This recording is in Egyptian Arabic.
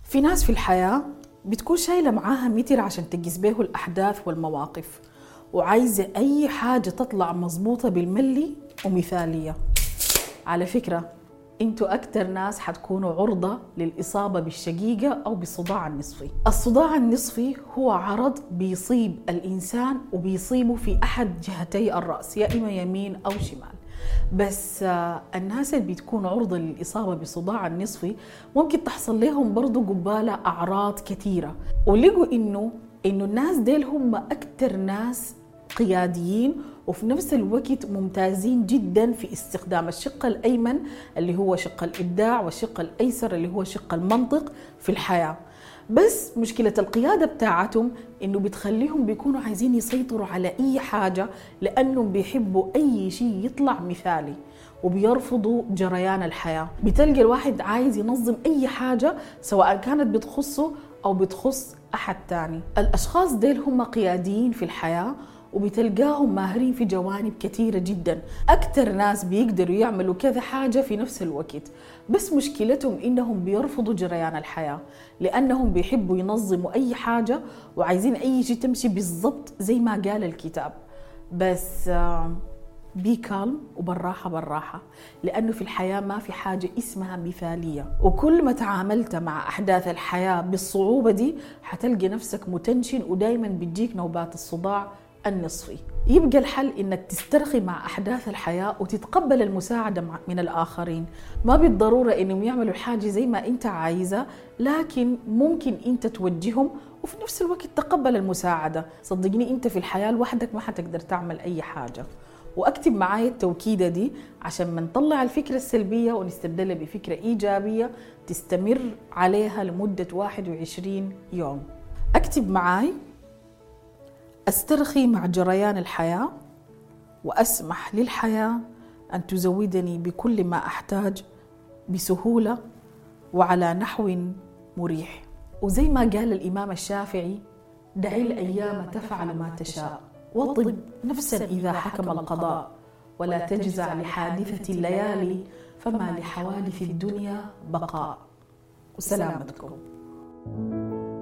في ناس في الحياة بتكون شايلة معاها متر عشان تقيس به الأحداث والمواقف وعايزة أي حاجة تطلع مظبوطة بالملي ومثالية على فكرة انتوا أكتر ناس حتكونوا عرضة للإصابة بالشقيقة أو بالصداع النصفي الصداع النصفي هو عرض بيصيب الإنسان وبيصيبه في أحد جهتي الرأس يا إما يمين أو شمال بس آه، الناس اللي بتكون عرضة للإصابة بالصداع النصفي ممكن تحصل لهم برضو قبالة أعراض كثيرة ولقوا إنه إنه الناس ديل هم أكتر ناس قياديين وفي نفس الوقت ممتازين جدا في استخدام الشق الايمن اللي هو شق الابداع والشق الايسر اللي هو شق المنطق في الحياه بس مشكلة القيادة بتاعتهم إنه بتخليهم بيكونوا عايزين يسيطروا على أي حاجة لأنهم بيحبوا أي شيء يطلع مثالي وبيرفضوا جريان الحياة بتلقى الواحد عايز ينظم أي حاجة سواء كانت بتخصه أو بتخص أحد تاني الأشخاص ديل هم قياديين في الحياة وبتلقاهم ماهرين في جوانب كثيرة جدا أكثر ناس بيقدروا يعملوا كذا حاجة في نفس الوقت بس مشكلتهم إنهم بيرفضوا جريان الحياة لأنهم بيحبوا ينظموا أي حاجة وعايزين أي شيء تمشي بالضبط زي ما قال الكتاب بس بي كالم وبالراحة بالراحة لأنه في الحياة ما في حاجة اسمها مثالية وكل ما تعاملت مع أحداث الحياة بالصعوبة دي حتلقي نفسك متنشن ودايما بتجيك نوبات الصداع النصفي يبقى الحل انك تسترخي مع احداث الحياه وتتقبل المساعده من الاخرين ما بالضروره انهم يعملوا الحاجه زي ما انت عايزه لكن ممكن انت توجههم وفي نفس الوقت تقبل المساعده صدقني انت في الحياه لوحدك ما حتقدر تعمل اي حاجه واكتب معايا التوكيده دي عشان ما نطلع الفكره السلبيه ونستبدلها بفكره ايجابيه تستمر عليها لمده 21 يوم اكتب معاي استرخي مع جريان الحياه واسمح للحياه ان تزودني بكل ما احتاج بسهوله وعلى نحو مريح وزي ما قال الامام الشافعي دعي الايام تفعل ما تشاء واطب نفسا اذا حكم القضاء ولا تجزع لحادثه الليالي فما لحوادث الدنيا بقاء وسلامتكم thank you